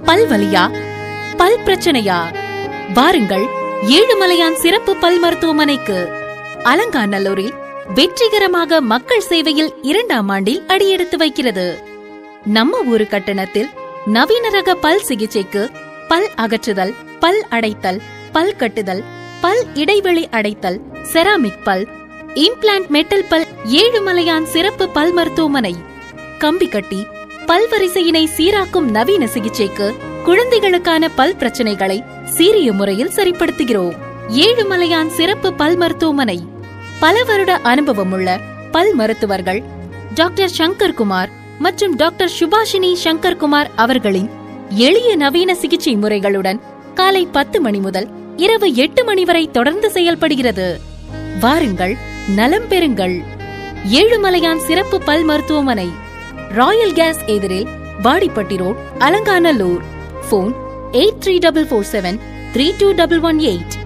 பல்வலியா பல் பிரச்சனையா வாருங்கள் ஏழுமலையான் சிறப்பு பல் மருத்துவமனைக்கு அலங்காநல்லூரில் வெற்றிகரமாக மக்கள் சேவையில் இரண்டாம் ஆண்டில் அடியெடுத்து வைக்கிறது நம்ம ஊரு கட்டணத்தில் நவீன ரக பல் சிகிச்சைக்கு பல் அகற்றுதல் பல் அடைத்தல் பல் கட்டுதல் பல் இடைவெளி அடைத்தல் செராமிக் பல் இம்ப்ளான்ட் மெட்டல் பல் ஏழுமலையான் சிறப்பு பல் மருத்துவமனை கம்பி கட்டி பல் வரிசையினை சீராக்கும் நவீன சிகிச்சைக்கு குழந்தைகளுக்கான பல் பிரச்சனைகளை சீரிய முறையில் சரிப்படுத்துகிறோம் ஏழுமலையான் சிறப்பு பல் மருத்துவமனை பல வருட அனுபவமுள்ள பல் மருத்துவர்கள் டாக்டர் சங்கர் குமார் மற்றும் டாக்டர் சுபாஷினி சங்கர் குமார் அவர்களின் எளிய நவீன சிகிச்சை முறைகளுடன் காலை பத்து மணி முதல் இரவு எட்டு மணி வரை தொடர்ந்து செயல்படுகிறது வாருங்கள் நலம் பெறுங்கள் ஏழுமலையான் சிறப்பு பல் மருத்துவமனை ராயல் கேஸ் எதிரில் Vadipatti road Alanganallur phone eight three double four seven three two double one eight